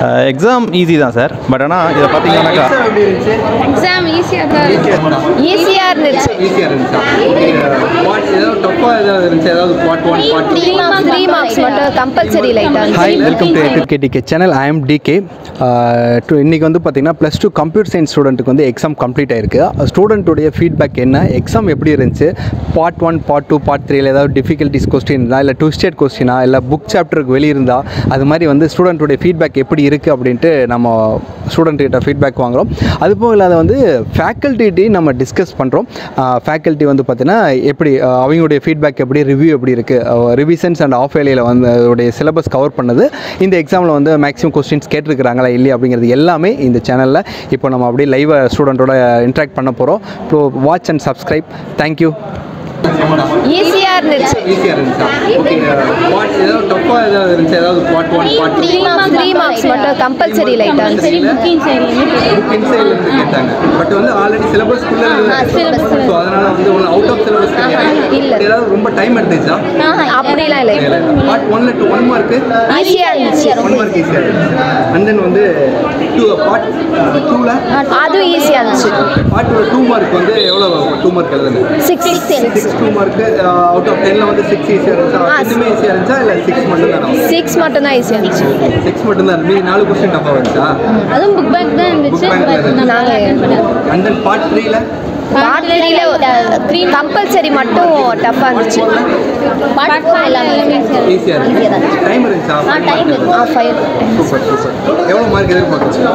Exam easy தான் sir but ஆனால் இதை பார்த்தீங்கன்னாக்கா எக்ஸாம் எப்படி இருந்துச்சு எக்ஸாம் ஈஸியாக தான் ஈஸியாக இருந்துச்சு ஈஸியாக இருந்துச்சா பாட் ஏதாவது டஃப்பாக ஏதாவது இருந்துச்சு ஏதாவது part one part two three marks மட்டும் கம்பல்சரி லைட்டாக இருந்துச்சு ஹாய் வெல்கம் டு எட்டுகேடிகே சேனல் ஐ எம் டிகே இன்றைக்கி வந்து பார்த்தீங்கன்னா ப்ளஸ் டூ கம்ப்யூட்டர் சயின்ஸ் ஸ்டூடெண்ட்டுக்கு வந்து எக்ஸாம் கம்ப்ளீட் ஆயிருக்கு ஸ்டூடெண்ட்டுடைய ஃபீட்பேக் என்ன எக்ஸாம் எப்படி இருந்துச்சு part one part two part த்ரீல ஏதாவது டிஃபிகல்ட்டிஸ் கொஸ்டின் இருந்தா இல்லை டூ ஸ்டேட் கொஸ்டினா இல்லை புக் சாப்டருக்கு வெளியிருந்தா அது மாதிரி வந்து ஸ்டூடெண்ட்டுடைய ஃபீட்பேக் எப்படி இருக்குது அப்படின்ட்டு நம்ம ஸ்டூடெண்ட் கிட்ட ஃபீட்பேக் வாங்குகிறோம் அது போக இல்லாத வந்து ஃபேக்கல்ட்டிட்டையும் நம்ம டிஸ்கஸ் பண்ணுறோம் ஃபேக்கல்ட்டி வந்து பார்த்தீங்கன்னா எப்படி அஹ், அவங்களுடைய ஃபீட்பேக் எப்படி ரிவ்யூ எப்படி இருக்குது ரிவிஷன்ஸ் அண்ட் ஆஃப் வேலையில் வந்து அதோடைய சிலபஸ் கவர் பண்ணது இந்த எக்ஸாமில் வந்து மேக்ஸிமம் கொஸ்டின்ஸ் கேட்டிருக்கிறாங்களா இல்லையா அப்படிங்கிறது எல்லாமே இந்த சேனலில் இப்போ நம்ம அப்படியே லைவாக ஸ்டூடெண்ட்டோட இன்ட்ராக்ட் பண்ண போகிறோம் so watch and subscribe thank you ஈஸியாக இருந்துச்சு ஈஸியாக இருந்துச்சா ஓகே பார்ட் ஏதாவது டஃப்பாக ஏதாவது இருந்துச்சு ஏதாவது part one part two three marks மட்டும் கம்பல்சரி லைட்டாக இருந்துச்சு புக் இன்சைட்லேருந்து கேட்டாங்க பட் வந்து ஆல்ரெடி சிலபஸ்க்குள்ளே ஸோ அதனால் வந்து ஒன்று அவுட் ஆஃப் சிலபஸ் இல்ல. ஏதாவது ரொம்ப டைம் எடுத்துச்சா அப்படிலாம் இல்லை பார்ட் ஒன்ல டூ ஒன் மார்க்கு ஈஸியாக இருந்துச்சு ஒன் மார்க் ஈஸியாக இருந்துச்சு அண்ட் தென் வந்து டூ பார்ட் டூவில் அதுவும் ஈஸியாக இருந்துச்சு பார்ட் டூ மார்க் வந்து எவ்வளோ டூ மார்க் எழுதுங்க six six two mark out of டென்னில் வந்து சிக்ஸ் ஈஸியாக இருந்துச்சா ஆ. இன்னுமே ஈஸியாக இருந்துச்சா இல்லை சிக்ஸ் மட்டும் தானா சிக்ஸ் மட்டும் தான் ஈஸியாக இருந்துச்சு சிக்ஸ் மட்டும் தான் மீதி நாலு கொஸ்டின் டஃபாக வந்துச்சா அதுவும் புக் பேக் தான் இருந்துச்சு Book bag but நம்ம நாங்க attend பண்ணல. அண்ட் தென் பார்ட் த்ரீல பார்ட் த்ரீல கம்பல்சரி மட்டும் டஃப்பாக இருந்துச்சு Part four எல்லாமே ஈஸியாக இருந்துச்சு டைம் இருந்துச்சா ஆ ஃபைவ் சூப்பர் சூப்பர் எவ்வளோ மார்க் எதிர்பார்க்குறீங்க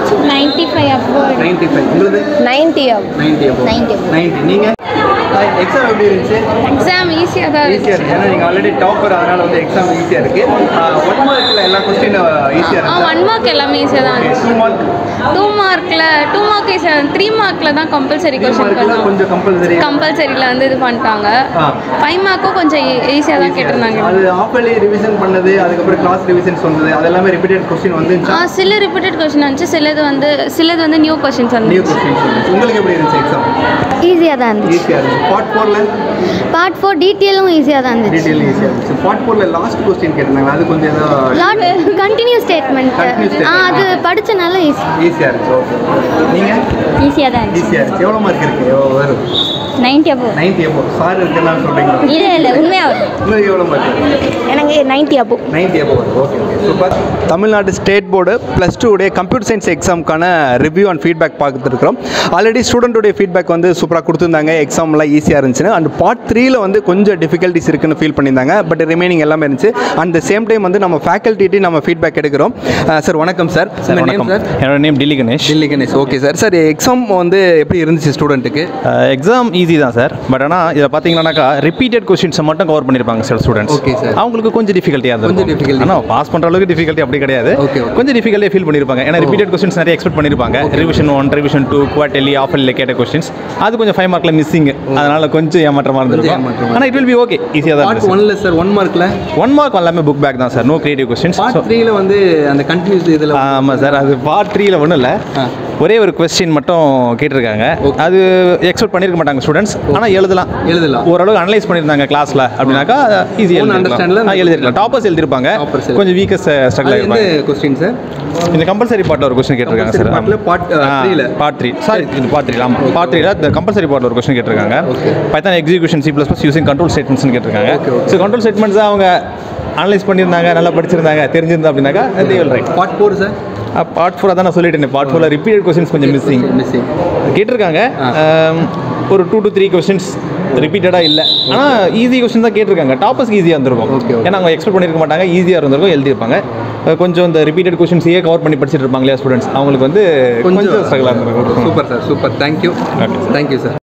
95 அப்போ நைன்ட்டி ஃபைவ் உங்களுக்கு நைன்ட்டி நைன்ட்டி அப்போ Ninety. நைன்ட்டி நீங்கள் எக்ஸாம் எப்படி இருந்துச்சு எக்ஸாம் ஈஸியாக தான் ஈஸியாக இருக்கு ஏன்னா நீங்கள் ஆல்ரெடி டாப்பர் அதனால் வந்து எக்ஸாம் ஈஸியாக இருக்குது ஒன் மார்க்கில் எல்லா கொஸ்டின் ஈஸியாக ஆ இருக்கு ஒன் மார்க் எல்லாமே ஈஸியாக தான் இருந்துச்சு டூ மார்க் டூ மார்க்கில் டூ மார்க் ஈஸியாக த்ரீ மார்க்கில் தான் கம்பல்சரி த்ரீ கொஸ்டின் மார்க்கில் பண்ணுவோம் கொஞ்சம் கம்பல்சரி கம்பல்சரியில் வந்து இது பண்ணிட்டாங்க ஆ. ஃபைவ் மார்க்கும் கொஞ்சம் ஈஸியாக தான் கேட்டிருந்தாங்க அது ஆஃபர்லி ரிவிஷன் பண்ணது அதுக்கப்புறம் கிளாஸ் ரிவிஷன்ஸ் வந்தது அது எல்லாமே ரிப்பீட்டட் கொஸ்டின் ஆ வந்துச்சா சில ரிப்பீட்டட் கொஸ்டின் வந்துச்சு சிலது வந்து சிலது வந்து நியூ கொஸ்டின்ஸ் நியூ வந்துச்சு கொஸ்டின்ஸ் வந்துச்சு உங்களுக்கு எப்படி இருந்துச்சு எக்ஸாம் ஈஸியாக தான் இருந்துச்சு ஈஸியாக இருந்துச்சு பார்ட் ஃபோரில் பார்ட் ஃபோர் டீட்டெயிலும் ஈஸியாக தான் இருந்துச்சு டீட்டெயில் ஈஸியாக இருந்துச்சு பார்ட் ஃபோரில் லாஸ்ட் கொஸ்டின் கேட்டிருந்தாங்க அது கொஞ்சம் ஏதோ lot continue statement Continuous statement. ஆ அது படிச்சனால ஈஸி ஈஸியாக இருந்துச்சு ஓகே நீங்கள் ஈஸியாக தான் ஈஸியாக இருந்துச்சு எவ்வளோ மார்க் இருக்குது எவ்வளோ வரும் நைன்டி அப்போ நைன்ட்டி எவ்வளோ சார் இருக்குன்னு சொல்கிறீங்க இல்லை இல்லை உண்மையாக உங்களுக்கு எவ்வளோ மார்க் எனக்கு நைன்ட்டி அப்போ நைன்ட்டி எவ்வளோ வரும் okay okay super Tamil Nadu state board plus two உடைய கம்ப்யூட்டர் சயின்ஸ் எக்ஸாமுக்கான ரிவ்யூ அண்ட் ஃபீட்பேக் பார்த்துருக்கிறோம் ஆல்ரெடி ஸ்டூடெண்ட்டுடைய ஃபீட்பேக் வந்து சூப்பராக கொடுத்துருந்தாங்க எக்ஸாம்லாம் ஈஸியாக இருந்துச்சுன்னு அண்ட் பார்ட் த்ரீல வந்து கொஞ்சம் டிஃபிகல்ட்டிஸ் இருக்குன்னு ஃபீல் பண்ணியிருந்தாங்க பட் ரிமைனிங் எல்லாமே இருந்துச்சு அண்ட் சேம் டைம் வந்து நம்ம ஃபேக்கல்ட்டிட்டு நம்ம ஃபீட்பேக் எடுக்கிறோம் சார் வணக்கம் சார் சார் வணக்கம் என்னோட name Delhi Ganesh Delhi Ganesh okay sir sir exam வந்து எப்படி இருந்துச்சு ஸ்டூடெண்ட்டுக்கு எக்ஸாம் ஈஸி தான் சார் பட் ஆனால் இதை பார்த்தீங்கன்னாக்கா ரிப்பீட்டட் கொஸ்டின்ஸை மட்டும் கவர் பண்ணியிருப்பாங்க சில ஸ்டூடெண்ட்ஸ் Okay, sir. அவங்களுக்கு கொஞ்சம் டிஃபிகல்ட்டியாக கொஞ்சம் இருக்கும் difficulty. ஆனால் பாஸ் பண்ணுற அளவுக்கு டிஃபிகல்ட்டி அப்படி கிடையாது Okay, okay. கொஞ்சம் டிஃபிகல்ட்டியாக ஃபீல் பண்ணியிருப்பாங்க ஏன்னா ரிப்பீட்டட் கொஸ்டின்ஸ் நிறைய எக்ஸ்பெக்ட் பண்ணியிருப்பாங்க revision one revision two quarterly half கேட்ட கொஸ்டின்ஸ் அது கொஞ்சம் ஃபைவ் மார்க்கில் மிஸ்ஸிங் அதனால கொஞ்சம் ஏமாற்றமாக இருந்திருக்கும் ஏமாற்றமா ஆனால் இட் வில் பி ஓகே ஈஸியாக தான் பார்ட் இருந்துச்சு ஒன்ல சார் ஒன் மார்க்கில் ஒன் மார்க் எல்லாமே புக் பேக் தான் sir no creative questions part த்ரீல வந்து அந்த கண்டினியூஸ் இதில் ஆமாம் சார் அது பார்ட் த்ரீல ஒன்றும் இல்லை ஆ. ஒரே ஒரு கொஸ்டின் மட்டும் கேட்டிருக்காங்க அது எக்ஸ்பெக்ட் பண்ணியிருக்க மாட்டாங்க ஸ்டூடெண்ட்ஸ் ஆனால் எழுதலாம் எழுதலாம் ஓரளவு அனலைஸ் பண்ணியிருந்தாங்க கிளாஸில் அப்படின்னாக்கா Own ஈஸியாக understandல எழுதிருக்கலாம் எழுதிருக்கலாம் டாப்பர்ஸ் எழுதிருப்பாங்க Toppers எழுதி- கொஞ்சம் வீக்கஸ்ட் ஸ்ட்ரகிள் அது எந்த ஆகிருப்பாங்க கொஸ்டின் சார் இந்த கம்பல்சரி பார்ட்டில் ஒரு கொஸ்டின் கேட்டிருக்காங்க சார் Compulsory partல part, uh, three ல. பார்ட் த்ரீ சாரி இது பார்ட் த்ரீ ஆமாம் பார்ட் த்ரீல இந்த கம்பல்சரி பார்ட்டில் ஒரு கொஸ்டின் கேட்டிருக்காங்க Okay. Python execution C plus plus using control ஸ்டேட்மெண்ட்ஸ்னு கேட்டிருக்காங்க Okay, okay. So control statements அவங்க அனலைஸ் பண்ணியிருந்தாங்க நல்லா படிச்சிருந்தாங்க தெரிஞ்சிருந்தா அப்படின்னாக்கா they will write part four sir part four அதான் நான் சொல்லிட்டேன் பார்ட் ஃபோரில் ரிப்பீட்டட் கொஸ்டின்ஸ் கொஞ்சம் மிஸ்ஸிங் மிஸ்ஸிங் கேட்டிருக்காங்க um, ஒரு டூ டு த்ரீ கொஸ்டின்ஸ் ரிப்பீட்டடாக இல்லை ஆனால் ஈஸி கொஸ்டின் தான் கேட்டிருக்காங்க டாப்பர்ஸ்க்கு ஈஸியாக இருந்திருக்கும் Okay, okay. ஏன்னா அவங்க எக்ஸ்பெக்ட் பண்ணியிருக்க மாட்டாங்க ஈஸியாக இருந்திருக்கும் எழுதியிருப்பாங்க அஹ் கொஞ்சம் இந்த ரிப்பீட்டட் கொஸ்டின்ஸையே கவர் பண்ணி படிச்சிட்டு இருப்பாங்க இல்லையா ஸ்டூடெண்ட்ஸ் அவங்களுக்கு வந்து கொஞ்சம் ஸ்ட்ரகிளாக இருந்திருக்கும் super sir super thank you Okay, sir. Thank you sir